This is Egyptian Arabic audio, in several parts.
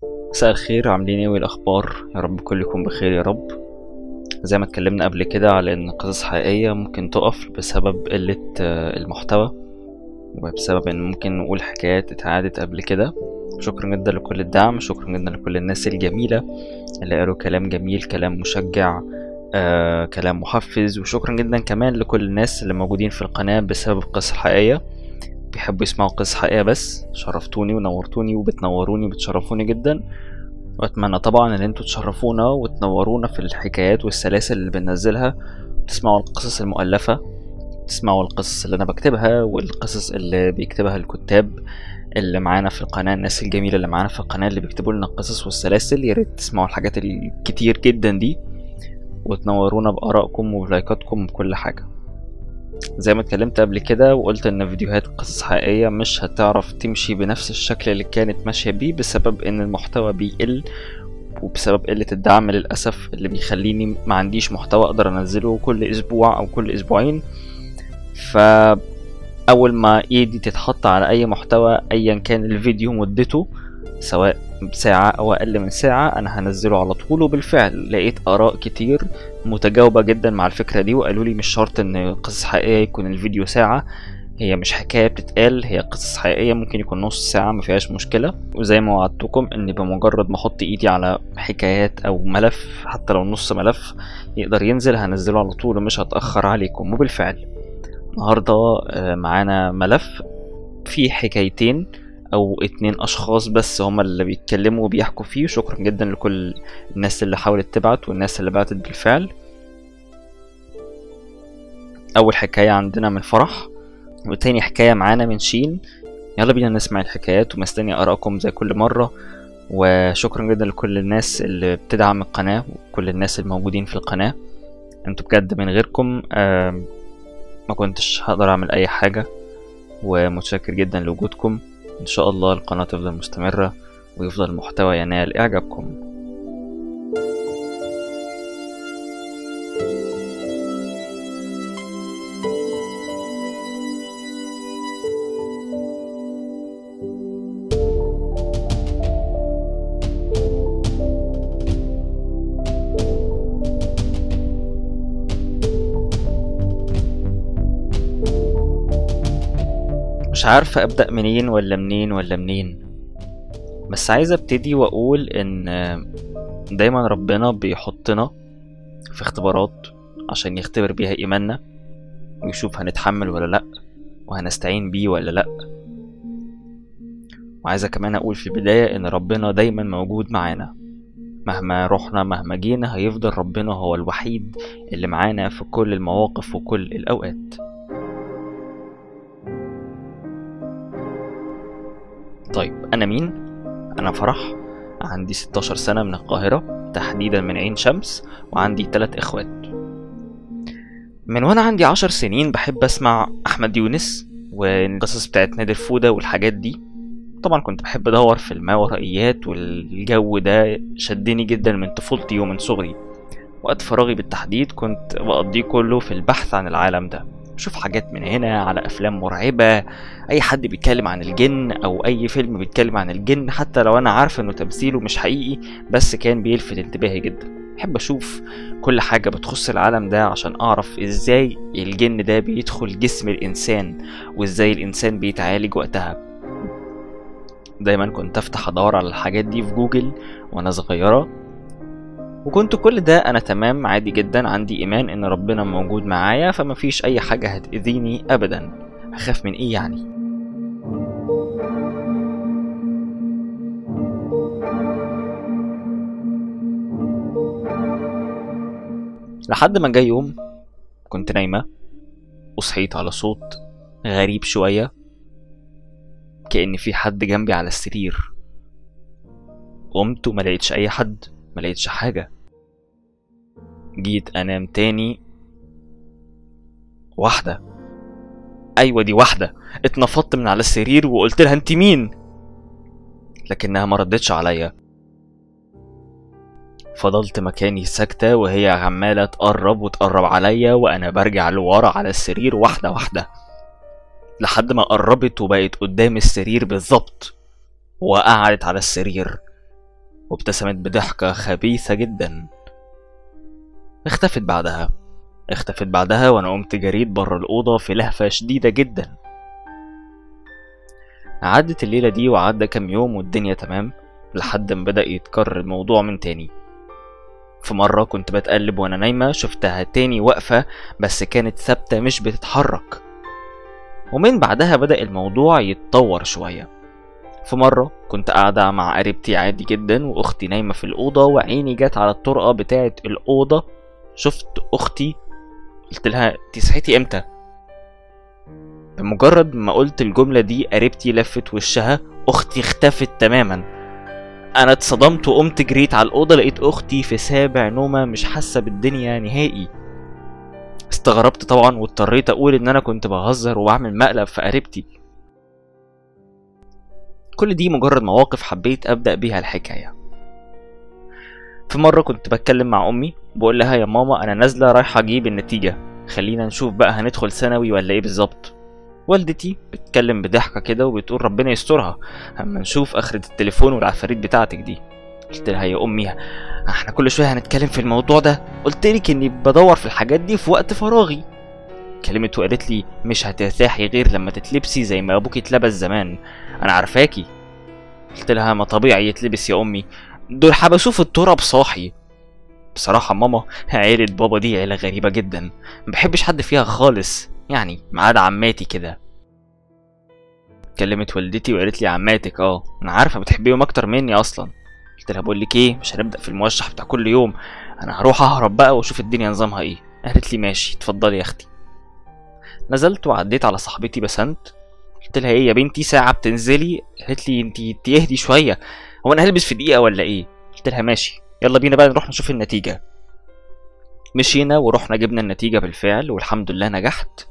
مساء الخير عاملين ايه والاخبار يا رب كل يكون بخير يا رب زي ما اتكلمنا قبل كده على ان قصص حقيقية ممكن تقف بسبب قلة آه، المحتوى وبسبب ان ممكن نقول حكايات اتعادت قبل كده شكرا جدا لكل الدعم شكرا جدا لكل الناس الجميلة اللي قالوا كلام جميل كلام مشجع آه، كلام محفز وشكرا جدا كمان لكل الناس اللي موجودين في القناة بسبب القصة الحقيقية بيحبوا يسمعوا قصص حقيقية بس شرفتوني ونورتوني وبتنوروني وبتشرفوني جدا واتمنى طبعا ان انتوا تشرفونا وتنورونا في الحكايات والسلاسل اللي بننزلها تسمعوا القصص المؤلفة تسمعوا القصص اللي انا بكتبها والقصص اللي بيكتبها الكتاب اللي معانا في القناة الناس الجميلة اللي معانا في القناة اللي بيكتبوا لنا القصص والسلاسل يا ريت تسمعوا الحاجات الكتير جدا دي وتنورونا بآرائكم وبلايكاتكم وبكل حاجة زي ما اتكلمت قبل كده وقلت ان فيديوهات قصص حقيقية مش هتعرف تمشي بنفس الشكل اللي كانت ماشية بيه بسبب ان المحتوى بيقل وبسبب قلة الدعم للأسف اللي بيخليني ما عنديش محتوى أقدر أنزله كل أسبوع أو كل أسبوعين فأول ما إيدي تتحط على أي محتوى أيا كان الفيديو مدته سواء ساعة أو أقل من ساعة أنا هنزله على طول وبالفعل لقيت آراء كتير متجاوبة جدا مع الفكرة دي وقالوا لي مش شرط إن قصص حقيقية يكون الفيديو ساعة هي مش حكاية بتتقال هي قصص حقيقية ممكن يكون نص ساعة ما فيهاش مشكلة وزي ما وعدتكم إن بمجرد ما أحط إيدي على حكايات أو ملف حتى لو نص ملف يقدر ينزل هنزله على طول ومش هتأخر عليكم وبالفعل النهاردة آه، معانا ملف فيه حكايتين او اتنين اشخاص بس هما اللي بيتكلموا وبيحكوا فيه شكرا جدا لكل الناس اللي حاولت تبعت والناس اللي بعتت بالفعل اول حكاية عندنا من فرح وتاني حكاية معانا من شين يلا بينا نسمع الحكايات ومستني ارائكم زي كل مرة وشكرا جدا لكل الناس اللي بتدعم القناة وكل الناس الموجودين في القناة انتوا بجد من غيركم آم، ما كنتش هقدر اعمل اي حاجة ومتشكر جدا لوجودكم ان شاء الله القناة تفضل مستمرة ويفضل المحتوى ينال اعجابكم مش عارفة أبدأ منين ولا منين ولا منين بس عايز أبتدي وأقول إن دايما ربنا بيحطنا في اختبارات عشان يختبر بيها إيماننا ويشوف هنتحمل ولا لأ وهنستعين بيه ولا لأ وعايزة كمان أقول في البداية إن ربنا دايما موجود معانا مهما رحنا مهما جينا هيفضل ربنا هو الوحيد اللي معانا في كل المواقف وكل الأوقات طيب أنا مين؟ أنا فرح عندي 16 سنة من القاهرة تحديدا من عين شمس وعندي تلات إخوات من وأنا عندي عشر سنين بحب أسمع أحمد يونس والقصص بتاعت نادر فودة والحاجات دي طبعا كنت بحب أدور في الماورائيات والجو ده شدني جدا من طفولتي ومن صغري وقت فراغي بالتحديد كنت بقضيه كله في البحث عن العالم ده شوف حاجات من هنا على أفلام مرعبة اي حد بيتكلم عن الجن او اي فيلم بيتكلم عن الجن حتى لو انا عارف انه تمثيله مش حقيقي بس كان بيلفت انتباهي جدا بحب اشوف كل حاجة بتخص العالم ده عشان اعرف ازاي الجن ده بيدخل جسم الانسان وازاي الانسان بيتعالج وقتها دايما كنت افتح ادور على الحاجات دي في جوجل وانا صغيرة وكنت كل ده انا تمام عادي جدا عندي ايمان ان ربنا موجود معايا فمفيش اي حاجة هتأذيني ابدا هخاف من ايه يعني لحد ما جه يوم كنت نايمة وصحيت على صوت غريب شوية كأن في حد جنبي على السرير قمت وما لقيتش أي حد ما لقيتش حاجة جيت أنام تاني واحدة أيوة دي واحدة اتنفضت من على السرير وقلت لها انت مين لكنها ما ردتش عليا فضلت مكاني ساكتة وهي عمالة تقرب وتقرب عليا وأنا برجع لورا على السرير واحدة واحدة لحد ما قربت وبقت قدام السرير بالظبط وقعدت على السرير وابتسمت بضحكة خبيثة جدا اختفت بعدها اختفت بعدها وانا قمت جريت بره الأوضة في لهفة شديدة جدا عدت الليلة دي وعدى كام يوم والدنيا تمام لحد ما بدأ يتكرر الموضوع من تاني في مرة كنت بتقلب وانا نايمة شفتها تاني واقفة بس كانت ثابتة مش بتتحرك ومن بعدها بدأ الموضوع يتطور شوية في مرة كنت قاعدة مع قريبتي عادي جدا وأختي نايمة في الأوضة وعيني جت على الطرقة بتاعة الأوضة شفت أختي قلت لها انتي صحيتي امتى بمجرد ما قلت الجملة دي قريبتي لفت وشها أختي اختفت تماما أنا اتصدمت وقمت جريت على الأوضة لقيت أختي في سابع نومة مش حاسة بالدنيا نهائي استغربت طبعا واضطريت أقول إن أنا كنت بهزر وبعمل مقلب في قريبتي كل دي مجرد مواقف حبيت أبدأ بيها الحكاية في مرة كنت بتكلم مع أمي بقول لها يا ماما أنا نازلة رايحة أجيب النتيجة خلينا نشوف بقى هندخل ثانوي ولا إيه بالظبط والدتي بتتكلم بضحكة كده وبتقول ربنا يسترها اما نشوف آخرة التليفون والعفاريت بتاعتك دي قلت لها يا أمي احنا كل شوية هنتكلم في الموضوع ده قلت لك إني بدور في الحاجات دي في وقت فراغي كلمت وقالت لي مش هترتاحي غير لما تتلبسي زي ما أبوك اتلبس زمان أنا عارفاكي قلت لها ما طبيعي يتلبس يا أمي دول حبسوه في التراب صاحي بصراحة ماما عيلة بابا دي عيلة غريبة جدا مبحبش حد فيها خالص يعني ما عدا عماتي كده كلمت والدتي وقالت لي عماتك اه انا عارفه بتحبيهم اكتر مني اصلا قلت لها بقول لك ايه مش هنبدا في الموشح بتاع كل يوم انا هروح اهرب بقى واشوف الدنيا نظامها ايه قالت لي ماشي اتفضلي يا اختي نزلت وعديت على صاحبتي بسنت قلت لها ايه يا بنتي ساعه بتنزلي قالت لي انت اهدي شويه هو انا هلبس في دقيقه ولا ايه قلت لها ماشي يلا بينا بقى نروح نشوف النتيجه مشينا ورحنا جبنا النتيجه بالفعل والحمد لله نجحت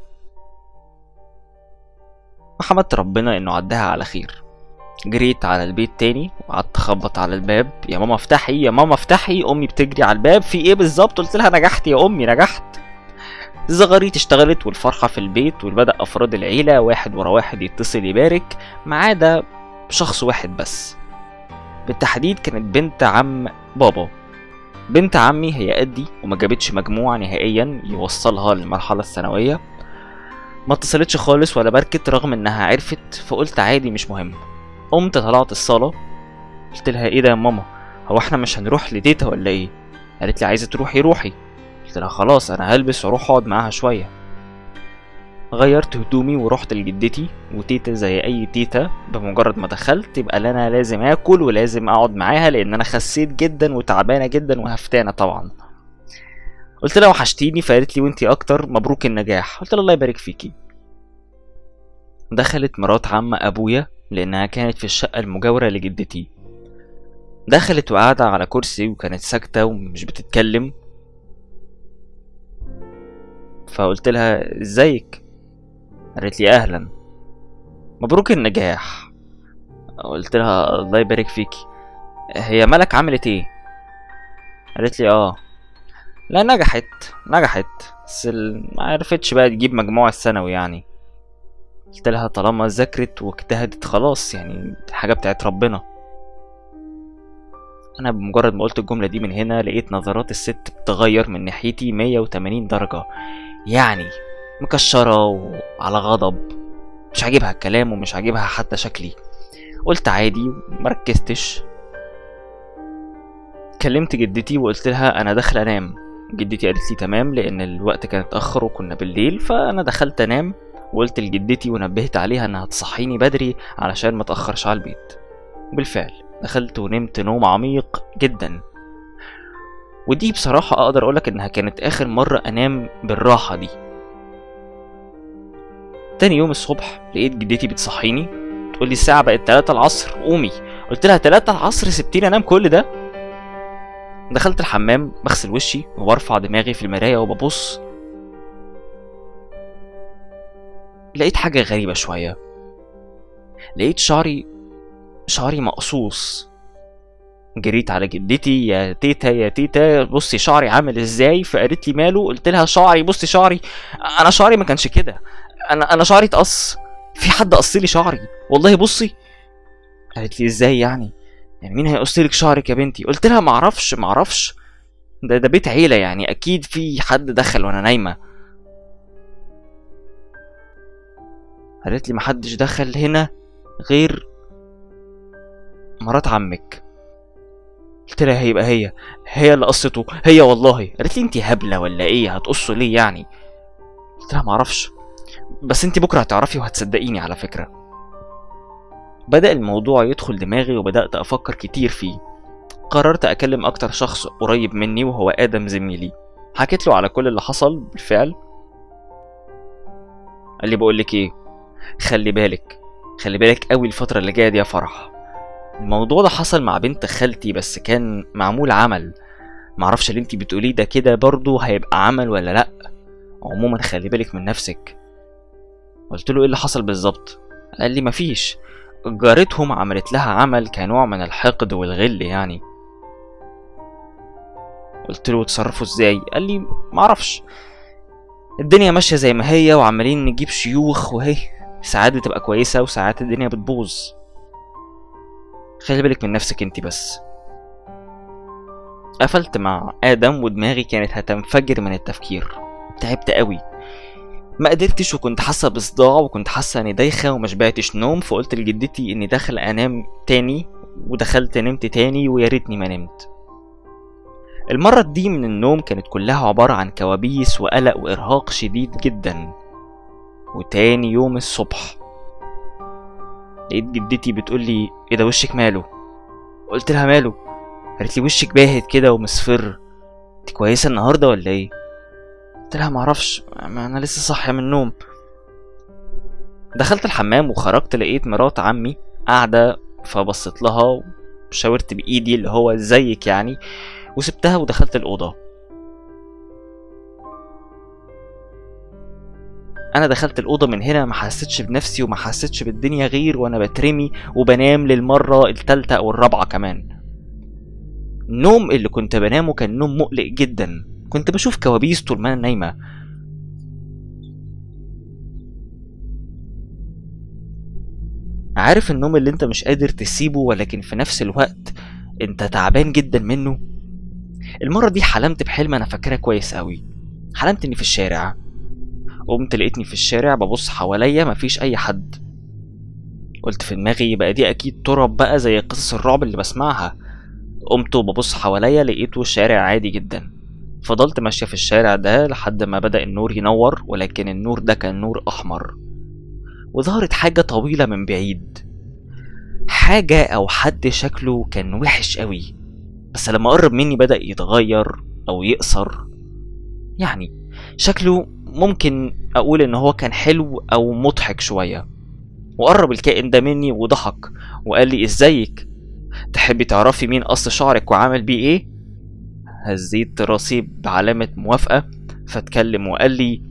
وحمدت ربنا انه عدها على خير جريت على البيت تاني وقعدت اخبط على الباب يا ماما افتحي يا ماما افتحي امي بتجري على الباب في ايه بالظبط قلت لها نجحت يا امي نجحت الزغاريت اشتغلت والفرحة في البيت وبدأ أفراد العيلة واحد ورا واحد يتصل يبارك ما عدا شخص واحد بس بالتحديد كانت بنت عم بابا بنت عمي هي قدي وما جابتش مجموع نهائيا يوصلها للمرحلة الثانوية ما اتصلتش خالص ولا باركت رغم انها عرفت فقلت عادي مش مهم قمت طلعت الصالة قلت لها ايه ده يا ماما هو احنا مش هنروح لتيتا ولا ايه قالت لي عايزة تروحي روحي قلت لها خلاص انا هلبس واروح اقعد معاها شوية غيرت هدومي ورحت لجدتي وتيتا زي اي تيتا بمجرد ما دخلت يبقى انا لازم اكل ولازم اقعد معاها لان انا خسيت جدا وتعبانه جدا وهفتانه طبعا قلت لها وحشتيني فقالت لي وانتي اكتر مبروك النجاح قلت لها الله يبارك فيكي دخلت مرات عم ابويا لانها كانت في الشقه المجاوره لجدتي دخلت وقاعده على كرسي وكانت ساكته ومش بتتكلم فقلت لها ازيك قالت لي اهلا مبروك النجاح قلت لها الله يبارك فيكي هي ملك عملت ايه قالت لي اه لا نجحت نجحت بس ال- ما عرفتش بقى تجيب مجموع الثانوي يعني قلت لها طالما ذاكرت واجتهدت خلاص يعني دي حاجه بتاعت ربنا انا بمجرد ما قلت الجمله دي من هنا لقيت نظرات الست بتغير من ناحيتي 180 درجه يعني مكشره وعلى غضب مش عاجبها الكلام ومش عاجبها حتى شكلي قلت عادي مركزتش كلمت جدتي وقلت لها انا داخل انام جدتي قالت لي تمام لان الوقت كان اتاخر وكنا بالليل فانا دخلت انام وقلت لجدتي ونبهت عليها انها تصحيني بدري علشان ما اتاخرش على البيت وبالفعل دخلت ونمت نوم عميق جدا ودي بصراحة أقدر أقولك إنها كانت آخر مرة أنام بالراحة دي تاني يوم الصبح لقيت جدتي بتصحيني تقولي الساعة بقت تلاتة العصر قومي قلت لها تلاتة العصر سبتيني أنام كل ده دخلت الحمام بغسل وشي وبرفع دماغي في المراية وببص لقيت حاجة غريبة شوية لقيت شعري شعري مقصوص جريت على جدتي يا تيتا يا تيتا بصي شعري عامل ازاي فقالت لي ماله قلت لها شعري بصي شعري انا شعري ما كانش كده انا انا شعري اتقص في حد قص لي شعري والله بصي قالت لي ازاي يعني يعني مين هيقص لك شعرك يا بنتي قلت لها معرفش معرفش ده ده بيت عيله يعني اكيد في حد دخل وانا نايمه قالت لي محدش دخل هنا غير مرات عمك قلت لها هيبقى هي هي اللي قصته هي والله قالت لي انت هبله ولا ايه هتقصه ليه يعني قلت لها معرفش بس انت بكره هتعرفي وهتصدقيني على فكره بدأ الموضوع يدخل دماغي وبدأت أفكر كتير فيه قررت أكلم أكتر شخص قريب مني وهو آدم زميلي حكيت له على كل اللي حصل بالفعل قال لي بقولك إيه خلي بالك خلي بالك قوي الفترة اللي جاية دي يا فرح الموضوع ده حصل مع بنت خالتي بس كان معمول عمل معرفش اللي انتي بتقوليه ده كده برضه هيبقى عمل ولا لأ عموما خلي بالك من نفسك قلت له ايه اللي حصل بالظبط قال لي مفيش جارتهم عملت لها عمل كنوع من الحقد والغل يعني قلت له اتصرفوا ازاي قال لي معرفش الدنيا ماشيه زي ما هي وعمالين نجيب شيوخ وهي ساعات بتبقى كويسه وساعات الدنيا بتبوظ خلي بالك من نفسك انت بس قفلت مع ادم ودماغي كانت هتنفجر من التفكير تعبت قوي ما قدرتش وكنت حاسه بصداع وكنت حاسه اني دايخه وما شبعتش نوم فقلت لجدتي اني داخل انام تاني ودخلت نمت تاني ويا ريتني ما نمت المرة دي من النوم كانت كلها عبارة عن كوابيس وقلق وإرهاق شديد جدا وتاني يوم الصبح لقيت جدتي بتقول لي ايه ده وشك ماله قلت لها ماله قالت لي وشك باهت كده ومصفر انت كويسه النهارده ولا ايه قلت لها معرفش ما انا لسه صاحيه من النوم دخلت الحمام وخرجت لقيت مرات عمي قاعده فبصيت لها وشاورت بايدي اللي هو ازيك يعني وسبتها ودخلت الاوضه انا دخلت الاوضه من هنا ما حسيتش بنفسي وما حسيتش بالدنيا غير وانا بترمي وبنام للمره التالتة او الرابعه كمان النوم اللي كنت بنامه كان نوم مقلق جدا كنت بشوف كوابيس طول ما انا نايمه عارف النوم اللي انت مش قادر تسيبه ولكن في نفس الوقت انت تعبان جدا منه المرة دي حلمت بحلم انا فاكراه كويس قوي حلمت اني في الشارع قمت لقيتني في الشارع ببص حواليا مفيش اي حد قلت في دماغي يبقى دي اكيد تراب بقى زي قصص الرعب اللي بسمعها قمت وببص حواليا لقيته شارع عادي جدا فضلت ماشية في الشارع ده لحد ما بدأ النور ينور ولكن النور ده كان نور أحمر وظهرت حاجة طويلة من بعيد حاجة أو حد شكله كان وحش قوي بس لما قرب مني بدأ يتغير أو يقصر يعني شكله ممكن أقول إن هو كان حلو أو مضحك شوية وقرب الكائن ده مني وضحك وقال لي ازيك تحبي تعرفي مين قص شعرك وعمل بيه ايه هزيت راسي بعلامة موافقة فاتكلم وقال لي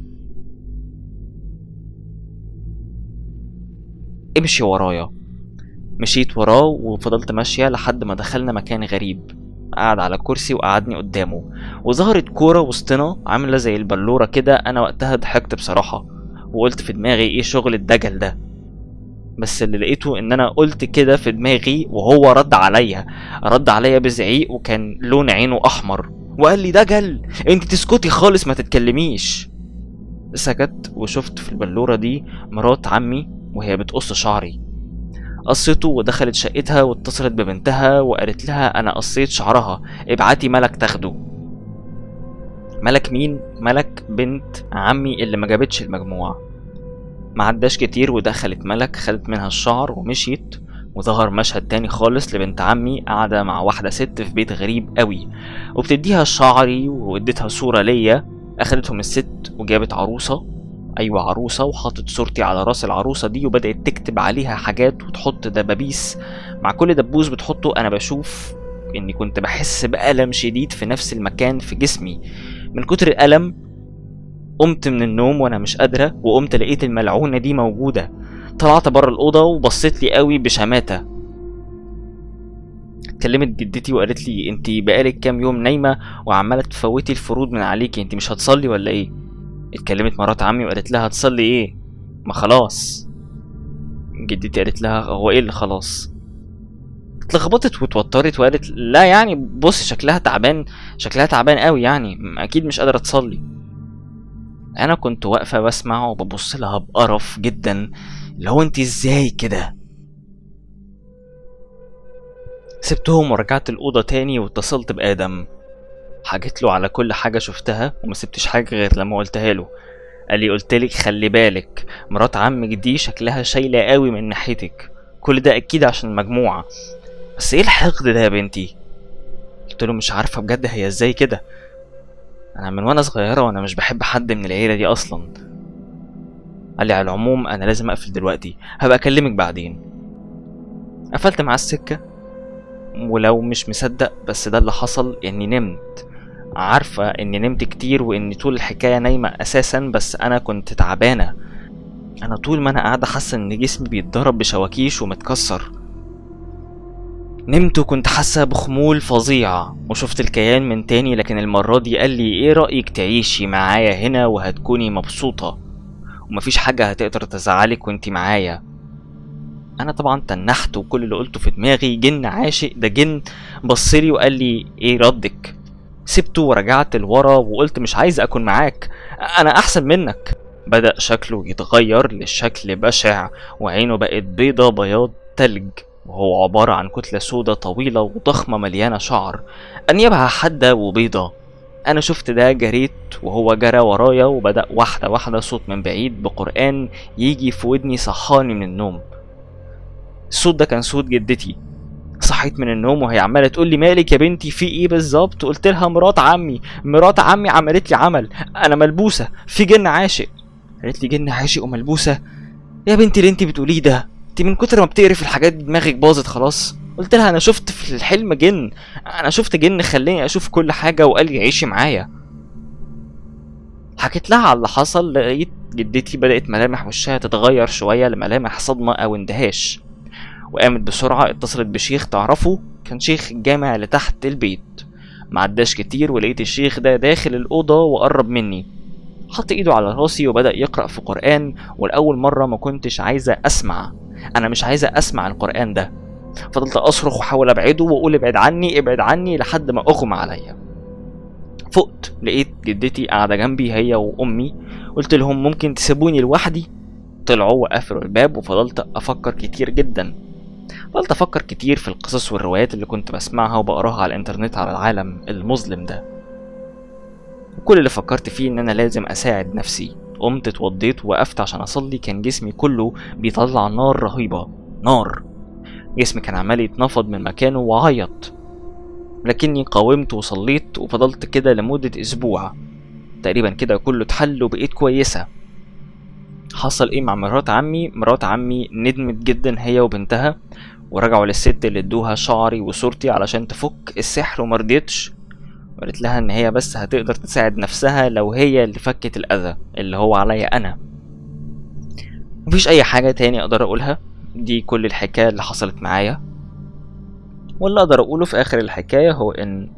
امشي ورايا مشيت وراه وفضلت ماشية لحد ما دخلنا مكان غريب قعد على كرسي وقعدني قدامه وظهرت كورة وسطنا عاملة زي البلورة كده أنا وقتها ضحكت بصراحة وقلت في دماغي ايه شغل الدجل ده بس اللي لقيته ان انا قلت كده في دماغي وهو رد عليا رد عليا بزعيق وكان لون عينه احمر وقال لي دجل انت تسكتي خالص ما تتكلميش سكت وشفت في البلورة دي مرات عمي وهي بتقص شعري قصته ودخلت شقتها واتصلت ببنتها وقالت لها انا قصيت شعرها ابعتي ملك تاخده ملك مين ملك بنت عمي اللي ما جابتش المجموعه ما عداش كتير ودخلت ملك خدت منها الشعر ومشيت وظهر مشهد تاني خالص لبنت عمي قاعدة مع واحدة ست في بيت غريب قوي وبتديها شعري واديتها صورة ليا أخدتهم الست وجابت عروسة أيوة عروسة وحطت صورتي على راس العروسة دي وبدأت تكتب عليها حاجات وتحط دبابيس مع كل دبوس بتحطه أنا بشوف إني كنت بحس بألم شديد في نفس المكان في جسمي من كتر الألم قمت من النوم وانا مش قادره وقمت لقيت الملعونه دي موجوده طلعت بره الاوضه وبصيت لي قوي بشماته كلمت جدتي وقالت لي انت بقالك كام يوم نايمه وعماله تفوتي الفروض من عليكي انت مش هتصلي ولا ايه اتكلمت مرات عمي وقالت لها هتصلي ايه ما خلاص جدتي قالت لها هو ايه اللي خلاص اتلخبطت واتوترت وقالت لا يعني بص شكلها تعبان شكلها تعبان قوي يعني م- اكيد مش قادره تصلي انا كنت واقفه بسمع وببص لها بقرف جدا اللي هو انت ازاي كده سبتهم ورجعت الأوضة تاني واتصلت بآدم حكيت له على كل حاجة شفتها وما سبتش حاجة غير لما قلتها له قال لي قلتلك خلي بالك مرات عمك دي شكلها شايلة قوي من ناحيتك كل ده أكيد عشان المجموعة بس ايه الحقد ده يا بنتي قلت له مش عارفة بجد هي ازاي كده أنا من وأنا صغيرة وأنا مش بحب حد من العيلة دي أصلا قال لي على العموم أنا لازم أقفل دلوقتي هبقى أكلمك بعدين قفلت معاه السكة ولو مش مصدق بس ده اللي حصل اني نمت عارفة اني نمت كتير واني طول الحكاية نايمة اساسا بس انا كنت تعبانة انا طول ما انا قاعدة حاسة ان جسمي بيتضرب بشواكيش ومتكسر نمت وكنت حاسة بخمول فظيع وشفت الكيان من تاني لكن المرة دي قال لي ايه رأيك تعيشي معايا هنا وهتكوني مبسوطة ومفيش حاجة هتقدر تزعلك وانتي معايا انا طبعا تنحت وكل اللي قلته في دماغي جن عاشق ده جن بصلي وقال لي ايه ردك سبته ورجعت لورا وقلت مش عايز اكون معاك انا احسن منك بدأ شكله يتغير لشكل بشع وعينه بقت بيضة بياض تلج وهو عبارة عن كتلة سودة طويلة وضخمة مليانة شعر أنيابها حادة وبيضة أنا شفت ده جريت وهو جرى ورايا وبدأ واحدة واحدة صوت من بعيد بقرآن يجي في ودني صحاني من النوم الصوت ده كان صوت جدتي صحيت من النوم وهي عماله تقول لي مالك يا بنتي في ايه بالظبط قلت لها مرات عمي مرات عمي عملت لي عمل انا ملبوسه في جن عاشق قالت لي جن عاشق وملبوسه يا بنتي اللي انت بتقوليه ده انت من كتر ما بتقري الحاجات دي دماغك باظت خلاص قلت لها انا شفت في الحلم جن انا شفت جن خلاني اشوف كل حاجه وقال لي عيشي معايا حكيت لها على اللي حصل لقيت جدتي بدأت ملامح وشها تتغير شوية لملامح صدمة أو اندهاش وقامت بسرعة اتصلت بشيخ تعرفه كان شيخ الجامع اللي تحت البيت معداش كتير ولقيت الشيخ ده داخل الأوضة وقرب مني حط ايده على راسي وبدأ يقرأ في قرآن والأول مرة ما كنتش عايزة أسمع أنا مش عايزة أسمع القرآن ده فضلت أصرخ وأحاول أبعده وأقول ابعد عني ابعد عني لحد ما أغمى عليا فقت لقيت جدتي قاعدة جنبي هي وأمي قلت لهم ممكن تسيبوني لوحدي طلعوا وقفلوا الباب وفضلت أفكر كتير جدا فضلت أفكر كتير في القصص والروايات اللي كنت بسمعها وبقراها على الإنترنت على العالم المظلم ده وكل اللي فكرت فيه إن أنا لازم أساعد نفسي قمت اتوضيت ووقفت عشان أصلي كان جسمي كله بيطلع نار رهيبة نار جسمي كان عمال يتنفض من مكانه وعيط لكني قاومت وصليت وفضلت كده لمدة أسبوع تقريبا كده كله اتحل وبقيت كويسة حصل ايه مع مرات عمي مرات عمي ندمت جدا هي وبنتها ورجعوا للست اللي ادوها شعري وصورتي علشان تفك السحر ومرضيتش وقالت لها ان هي بس هتقدر تساعد نفسها لو هي اللي فكت الاذى اللي هو عليا انا مفيش اي حاجة تاني اقدر اقولها دي كل الحكاية اللي حصلت معايا واللي اقدر اقوله في اخر الحكاية هو ان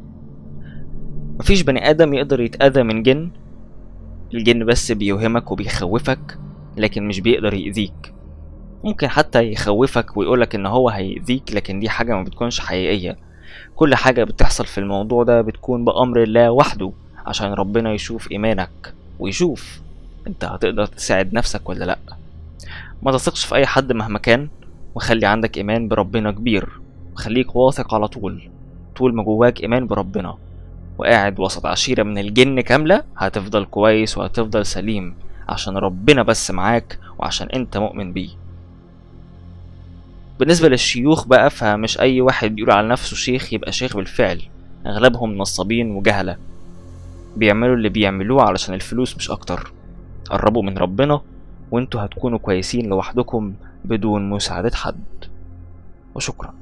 مفيش بني ادم يقدر يتأذى من جن الجن بس بيوهمك وبيخوفك لكن مش بيقدر يأذيك ممكن حتى يخوفك ويقولك ان هو هيأذيك لكن دي حاجة ما بتكونش حقيقية كل حاجة بتحصل في الموضوع ده بتكون بأمر الله وحده عشان ربنا يشوف إيمانك ويشوف انت هتقدر تساعد نفسك ولا لأ ما تثقش في أي حد مهما كان وخلي عندك إيمان بربنا كبير وخليك واثق على طول طول ما جواك إيمان بربنا وقاعد وسط عشيرة من الجن كاملة هتفضل كويس وهتفضل سليم عشان ربنا بس معاك وعشان انت مؤمن بيه بالنسبة للشيوخ بقى فمش أي واحد يقول على نفسه شيخ يبقى شيخ بالفعل أغلبهم نصابين وجهلة بيعملوا اللي بيعملوه علشان الفلوس مش أكتر قربوا من ربنا وانتوا هتكونوا كويسين لوحدكم بدون مساعدة حد وشكرا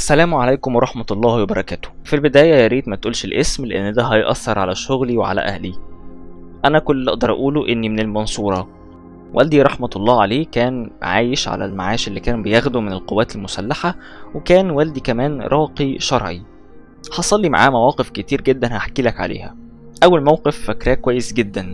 السلام عليكم ورحمة الله وبركاته في البداية يا ريت ما تقولش الاسم لأن ده هيأثر على شغلي وعلى أهلي أنا كل اللي أقدر أقوله إني من المنصورة والدي رحمة الله عليه كان عايش على المعاش اللي كان بياخده من القوات المسلحة وكان والدي كمان راقي شرعي حصل لي معاه مواقف كتير جدا هحكي لك عليها أول موقف فاكراه كويس جدا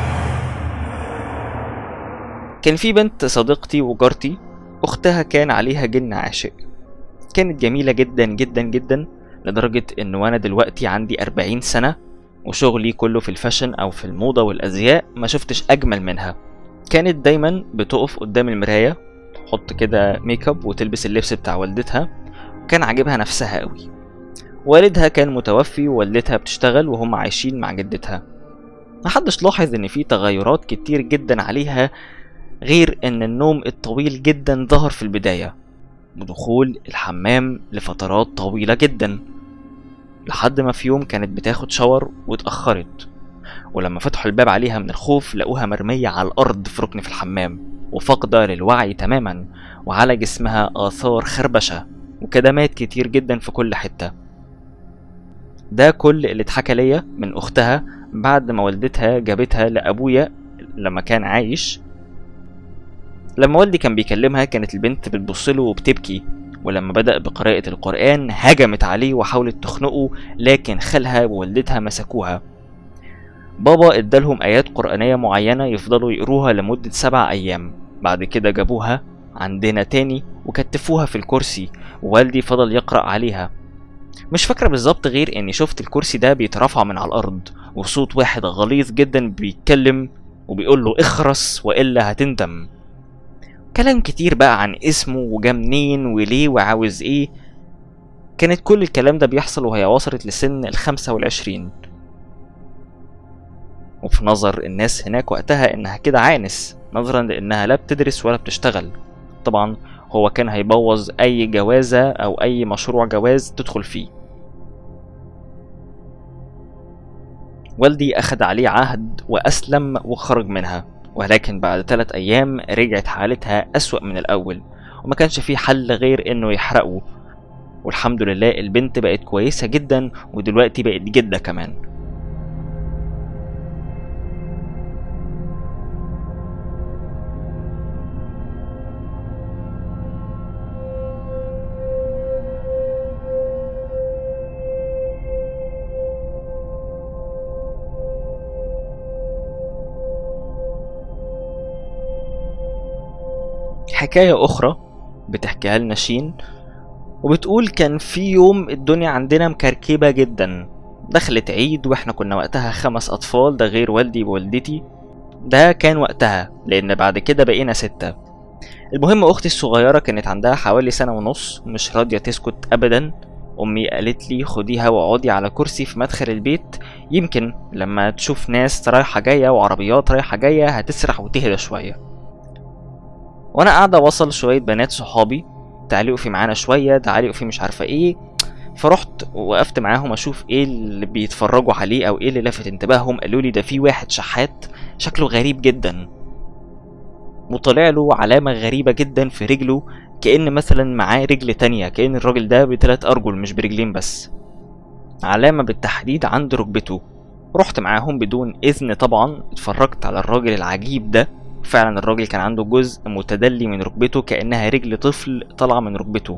كان في بنت صديقتي وجارتي أختها كان عليها جن عاشق كانت جميلة جدا جدا جدا لدرجة إن وأنا دلوقتي عندي أربعين سنة وشغلي كله في الفاشن أو في الموضة والأزياء ما شفتش أجمل منها كانت دايما بتقف قدام المراية تحط كده ميك اب وتلبس اللبس بتاع والدتها وكان عاجبها نفسها قوي والدها كان متوفي ووالدتها بتشتغل وهم عايشين مع جدتها محدش لاحظ ان في تغيرات كتير جدا عليها غير ان النوم الطويل جدا ظهر في البداية ودخول الحمام لفترات طويلة جدا لحد ما في يوم كانت بتاخد شاور واتأخرت ولما فتحوا الباب عليها من الخوف لقوها مرمية على الأرض في ركن في الحمام وفاقدة للوعي تماما وعلى جسمها آثار خربشة وكدمات كتير جدا في كل حتة ده كل اللي اتحكى ليا من أختها بعد ما والدتها جابتها لأبويا لما كان عايش لما والدي كان بيكلمها كانت البنت بتبصله وبتبكي ولما بدأ بقراءة القرآن هجمت عليه وحاولت تخنقه لكن خالها ووالدتها مسكوها بابا ادالهم آيات قرآنية معينة يفضلوا يقروها لمدة سبع أيام بعد كده جابوها عندنا تاني وكتفوها في الكرسي ووالدي فضل يقرأ عليها مش فاكرة بالظبط غير اني شفت الكرسي ده بيترفع من على الأرض وصوت واحد غليظ جدا بيتكلم وبيقول له اخرس وإلا هتندم كلام كتير بقى عن اسمه وجا منين وليه وعاوز ايه كانت كل الكلام ده بيحصل وهي وصلت لسن الخمسة والعشرين وفي نظر الناس هناك وقتها انها كده عانس نظرا لانها لا بتدرس ولا بتشتغل طبعا هو كان هيبوظ اي جوازة او اي مشروع جواز تدخل فيه والدي اخد عليه عهد واسلم وخرج منها ولكن بعد ثلاث أيام رجعت حالتها أسوأ من الأول وما كانش فيه حل غير إنه يحرقه والحمد لله البنت بقت كويسة جدا ودلوقتي بقت جدة كمان حكاية أخرى بتحكيها لنا شين وبتقول كان في يوم الدنيا عندنا مكركبة جدا دخلت عيد واحنا كنا وقتها خمس أطفال ده غير والدي ووالدتي ده كان وقتها لأن بعد كده بقينا ستة المهم أختي الصغيرة كانت عندها حوالي سنة ونص مش راضية تسكت أبدا أمي قالت لي خديها واقعدي على كرسي في مدخل البيت يمكن لما تشوف ناس رايحة جاية وعربيات رايحة جاية هتسرح وتهدى شوية وانا قاعده وصل شويه بنات صحابي تعالي اقفي معانا شويه تعالي اقفي مش عارفه ايه فرحت وقفت معاهم اشوف ايه اللي بيتفرجوا عليه او ايه اللي لفت انتباههم قالوا لي ده في واحد شحات شكله غريب جدا وطلع له علامه غريبه جدا في رجله كأن مثلا معاه رجل تانية كأن الراجل ده بتلات أرجل مش برجلين بس علامة بالتحديد عند ركبته رحت معاهم بدون إذن طبعا اتفرجت على الراجل العجيب ده فعلا الراجل كان عنده جزء متدلي من ركبته كأنها رجل طفل طالعة من ركبته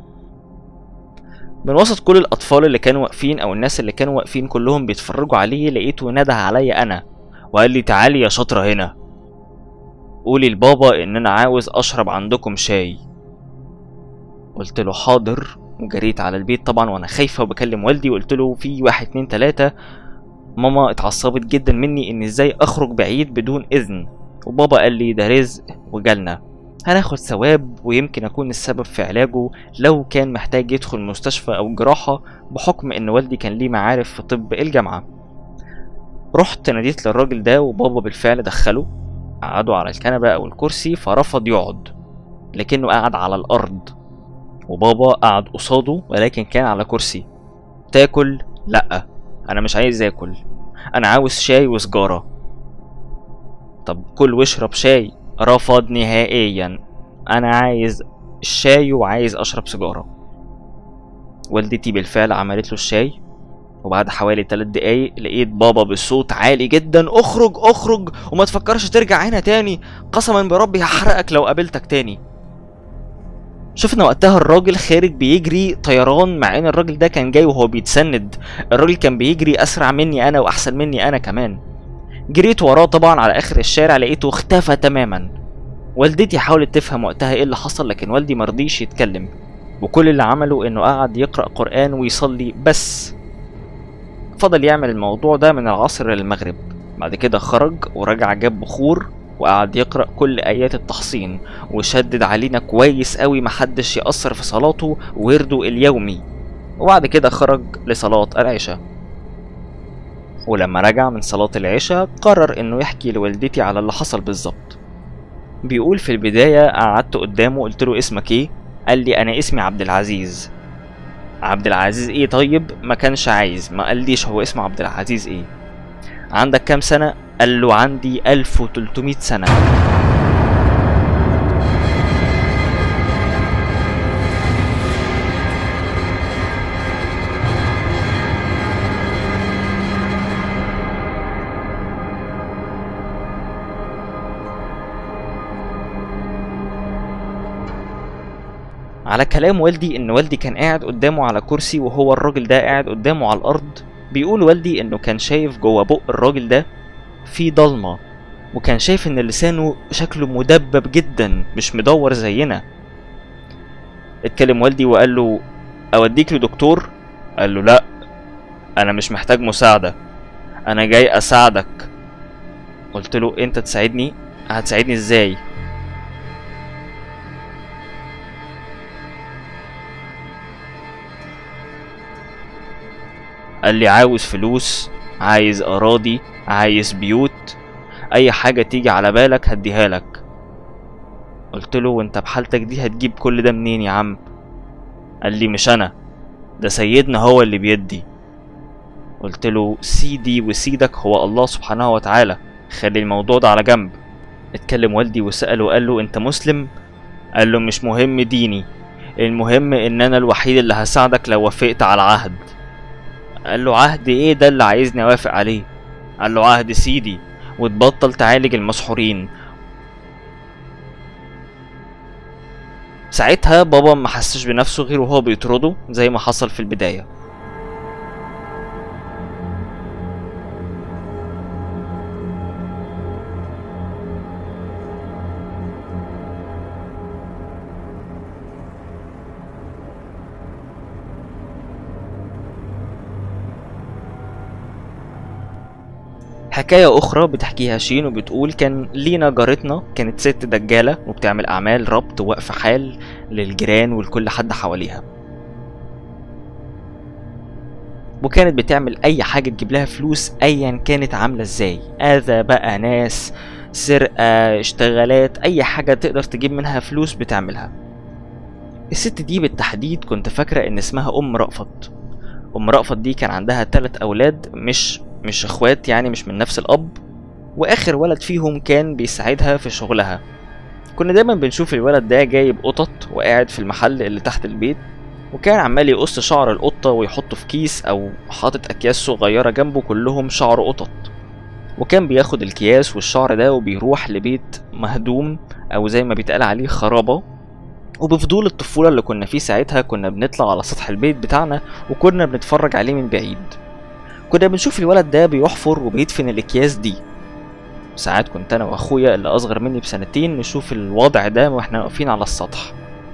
من وسط كل الأطفال اللي كانوا واقفين أو الناس اللي كانوا واقفين كلهم بيتفرجوا عليه لقيته نده عليا أنا وقال لي تعالي يا شاطرة هنا قولي لبابا إن أنا عاوز أشرب عندكم شاي قلت له حاضر وجريت على البيت طبعا وأنا خايفة وبكلم والدي وقلت له في واحد اتنين تلاتة ماما اتعصبت جدا مني إن إزاي أخرج بعيد بدون إذن وبابا قال لي ده رزق وجالنا هناخد ثواب ويمكن أكون السبب في علاجه لو كان محتاج يدخل مستشفى أو جراحة بحكم إن والدي كان ليه معارف في طب الجامعة رحت ناديت للراجل ده وبابا بالفعل دخله قعدوا على الكنبة أو الكرسي فرفض يقعد لكنه قعد على الأرض وبابا قعد قصاده ولكن كان على كرسي تاكل لأ أنا مش عايز آكل أنا عاوز شاي وسجارة طب كل واشرب شاي رفض نهائيا انا عايز الشاي وعايز اشرب سيجاره والدتي بالفعل عملت له الشاي وبعد حوالي تلات دقايق لقيت بابا بصوت عالي جدا اخرج اخرج وما تفكرش ترجع هنا تاني قسما بربي هحرقك لو قابلتك تاني شفنا وقتها الراجل خارج بيجري طيران مع ان الراجل ده كان جاي وهو بيتسند الراجل كان بيجري اسرع مني انا واحسن مني انا كمان جريت وراه طبعا على اخر الشارع لقيته اختفى تماما والدتي حاولت تفهم وقتها ايه اللي حصل لكن والدي مرضيش يتكلم وكل اللي عمله انه قعد يقرا قران ويصلي بس فضل يعمل الموضوع ده من العصر للمغرب بعد كده خرج ورجع جاب بخور وقعد يقرأ كل آيات التحصين وشدد علينا كويس قوي محدش يأثر في صلاته ورده اليومي وبعد كده خرج لصلاة العشاء ولما رجع من صلاة العشاء قرر انه يحكي لوالدتي على اللي حصل بالظبط بيقول في البداية قعدت قدامه قلت له اسمك ايه قال لي انا اسمي عبد العزيز عبد العزيز ايه طيب ما كانش عايز ما قاليش هو اسمه عبد العزيز ايه عندك كام سنة قال له عندي 1300 سنة على كلام والدي ان والدي كان قاعد قدامه على كرسي وهو الراجل ده قاعد قدامه على الارض بيقول والدي انه كان شايف جوه بق الراجل ده في ضلمة وكان شايف ان لسانه شكله مدبب جدا مش مدور زينا اتكلم والدي وقال له اوديك لدكتور قال له لا انا مش محتاج مساعدة انا جاي اساعدك قلت له انت تساعدني هتساعدني ازاي قال لي عاوز فلوس عايز اراضي عايز بيوت اي حاجه تيجي على بالك هديها لك قلت له وانت بحالتك دي هتجيب كل ده منين يا عم قال لي مش انا ده سيدنا هو اللي بيدي قلت له سيدي وسيدك هو الله سبحانه وتعالى خلي الموضوع ده على جنب اتكلم والدي وسأله وقال له انت مسلم قال له مش مهم ديني المهم ان انا الوحيد اللي هساعدك لو وافقت على العهد قال له عهد ايه ده اللي عايزني اوافق عليه قال له عهد سيدي وتبطل تعالج المسحورين ساعتها بابا ما حسش بنفسه غير وهو بيطرده زي ما حصل في البدايه حكاية أخرى بتحكيها شين وبتقول كان لينا جارتنا كانت ست دجالة وبتعمل أعمال ربط وقف حال للجيران ولكل حد حواليها وكانت بتعمل أي حاجة تجيب لها فلوس أيا كانت عاملة ازاي أذى بقى ناس سرقة اشتغالات أي حاجة تقدر تجيب منها فلوس بتعملها الست دي بالتحديد كنت فاكرة إن اسمها أم رأفت أم رأفت دي كان عندها تلات أولاد مش مش اخوات يعني مش من نفس الاب واخر ولد فيهم كان بيساعدها في شغلها كنا دايما بنشوف الولد ده جايب قطط وقاعد في المحل اللي تحت البيت وكان عمال يقص شعر القطة ويحطه في كيس أو حاطط أكياس صغيرة جنبه كلهم شعر قطط وكان بياخد الكياس والشعر ده وبيروح لبيت مهدوم أو زي ما بيتقال عليه خرابة وبفضول الطفولة اللي كنا فيه ساعتها كنا بنطلع على سطح البيت بتاعنا وكنا بنتفرج عليه من بعيد كنا بنشوف الولد ده بيحفر وبيدفن الأكياس دي ساعات كنت أنا وأخويا اللي أصغر مني بسنتين نشوف الوضع ده واحنا واقفين على السطح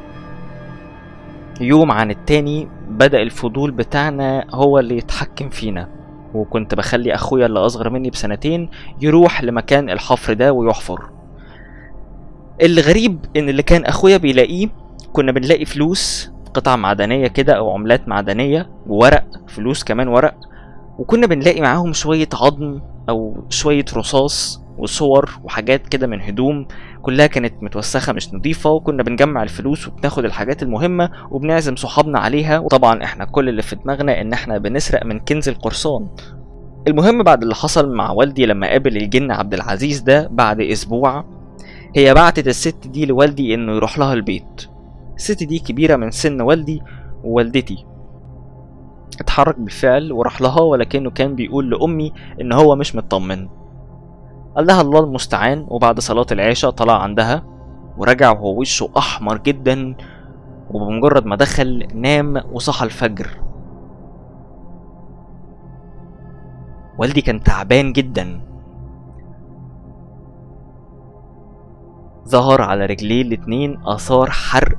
يوم عن التاني بدأ الفضول بتاعنا هو اللي يتحكم فينا وكنت بخلي أخويا اللي أصغر مني بسنتين يروح لمكان الحفر ده ويحفر الغريب إن اللي كان أخويا بيلاقيه كنا بنلاقي فلوس قطع معدنية كده أو عملات معدنية وورق فلوس كمان ورق وكنا بنلاقي معاهم شوية عظم أو شوية رصاص وصور وحاجات كده من هدوم كلها كانت متوسخة مش نظيفة وكنا بنجمع الفلوس وبناخد الحاجات المهمة وبنعزم صحابنا عليها وطبعا احنا كل اللي في دماغنا ان احنا بنسرق من كنز القرصان المهم بعد اللي حصل مع والدي لما قابل الجن عبد العزيز ده بعد اسبوع هي بعتت الست دي لوالدي انه يروح لها البيت الست دي كبيرة من سن والدي ووالدتي اتحرك بالفعل وراح لها ولكنه كان بيقول لأمي إن هو مش مطمن قال لها الله المستعان وبعد صلاة العشاء طلع عندها ورجع وهو وشه أحمر جدا وبمجرد ما دخل نام وصحى الفجر والدي كان تعبان جدا ظهر على رجليه الاتنين آثار حرق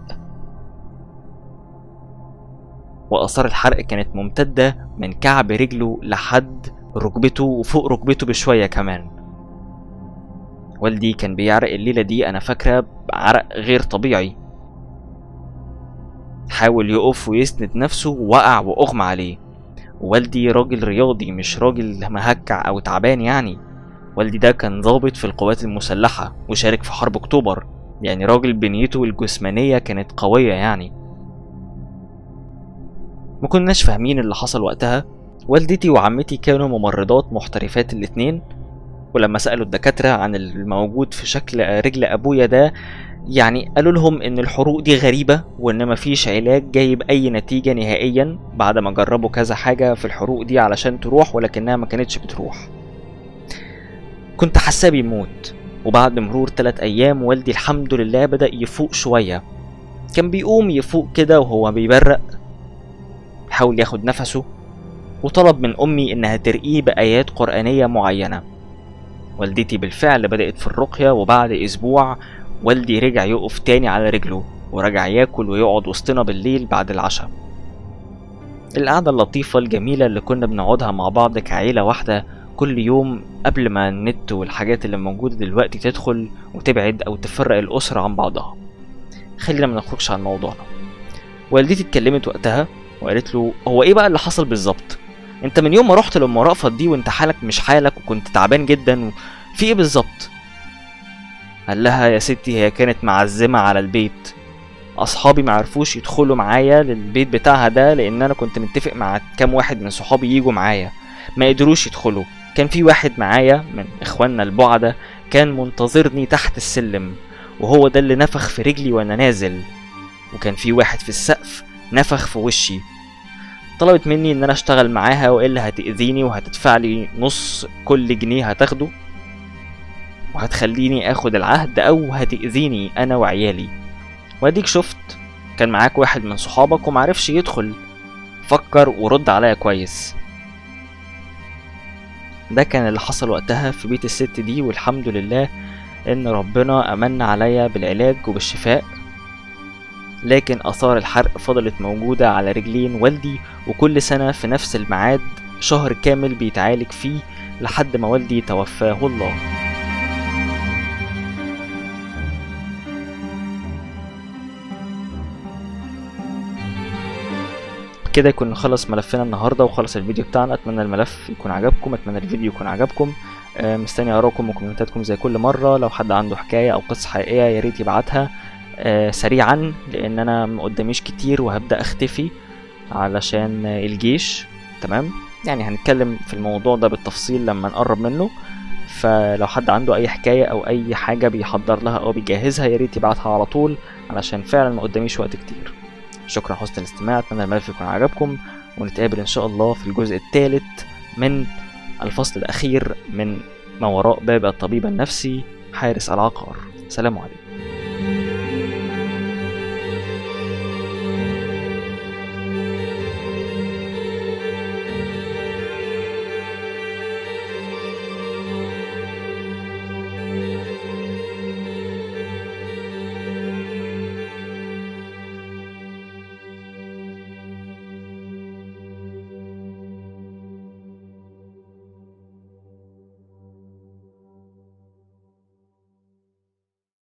وآثار الحرق كانت ممتدة من كعب رجله لحد ركبته وفوق ركبته بشوية كمان والدي كان بيعرق الليلة دي أنا فاكرة عرق غير طبيعي حاول يقف ويسند نفسه ووقع وأغمى عليه والدي راجل رياضي مش راجل مهكع أو تعبان يعني والدي ده كان ضابط في القوات المسلحة وشارك في حرب أكتوبر يعني راجل بنيته الجسمانية كانت قوية يعني ما كناش فاهمين اللي حصل وقتها والدتي وعمتي كانوا ممرضات محترفات الاتنين ولما سألوا الدكاترة عن الموجود في شكل رجل أبويا ده يعني قالوا لهم إن الحروق دي غريبة وإن مفيش علاج جايب أي نتيجة نهائيا بعد ما جربوا كذا حاجة في الحروق دي علشان تروح ولكنها ما كانتش بتروح كنت حاساه بيموت وبعد مرور تلات أيام والدي الحمد لله بدأ يفوق شوية كان بيقوم يفوق كده وهو بيبرق حاول ياخد نفسه وطلب من أمي إنها ترقيه بآيات قرآنية معينة والدتي بالفعل بدأت في الرقية وبعد أسبوع والدي رجع يقف تاني على رجله ورجع ياكل ويقعد وسطنا بالليل بعد العشاء القعدة اللطيفة الجميلة اللي كنا بنقعدها مع بعض كعيلة واحدة كل يوم قبل ما النت والحاجات اللي موجودة دلوقتي تدخل وتبعد أو تفرق الأسرة عن بعضها خلينا ما نخرجش عن موضوعنا والدتي اتكلمت وقتها وقالت له هو ايه بقى اللي حصل بالظبط انت من يوم ما رحت لام رأفت دي وانت حالك مش حالك وكنت تعبان جدا في ايه بالظبط قال لها يا ستي هي كانت معزمة على البيت اصحابي معرفوش يدخلوا معايا للبيت بتاعها ده لان انا كنت متفق مع كام واحد من صحابي يجوا معايا ما قدروش يدخلوا كان في واحد معايا من اخواننا البعدة كان منتظرني تحت السلم وهو ده اللي نفخ في رجلي وانا نازل وكان في واحد في السقف نفخ في وشي طلبت مني ان انا اشتغل معاها والا هتأذيني وهتدفع لي نص كل جنيه هتاخده وهتخليني اخد العهد او هتأذيني انا وعيالي واديك شفت كان معاك واحد من صحابك ومعرفش يدخل فكر ورد عليا كويس ده كان اللي حصل وقتها في بيت الست دي والحمد لله ان ربنا امن عليا بالعلاج وبالشفاء لكن اثار الحرق فضلت موجودة على رجلين والدي وكل سنة في نفس الميعاد شهر كامل بيتعالج فيه لحد ما والدي توفاه الله كده يكون نخلص ملفنا النهارده وخلص الفيديو بتاعنا اتمنى الملف يكون عجبكم اتمنى الفيديو يكون عجبكم آه، مستني اراكم وكومنتاتكم زي كل مره لو حد عنده حكايه او قصه حقيقيه يا ريت يبعتها آه، سريعا لان انا مقدميش كتير وهبدا اختفي علشان الجيش تمام يعني هنتكلم في الموضوع ده بالتفصيل لما نقرب منه فلو حد عنده اي حكايه او اي حاجه بيحضر لها او بيجهزها يا ريت يبعتها على طول علشان فعلا ما قداميش وقت كتير شكرا حسن الاستماع اتمنى الملف يكون عجبكم ونتقابل ان شاء الله في الجزء الثالث من الفصل الاخير من ما وراء باب الطبيب النفسي حارس العقار سلام عليكم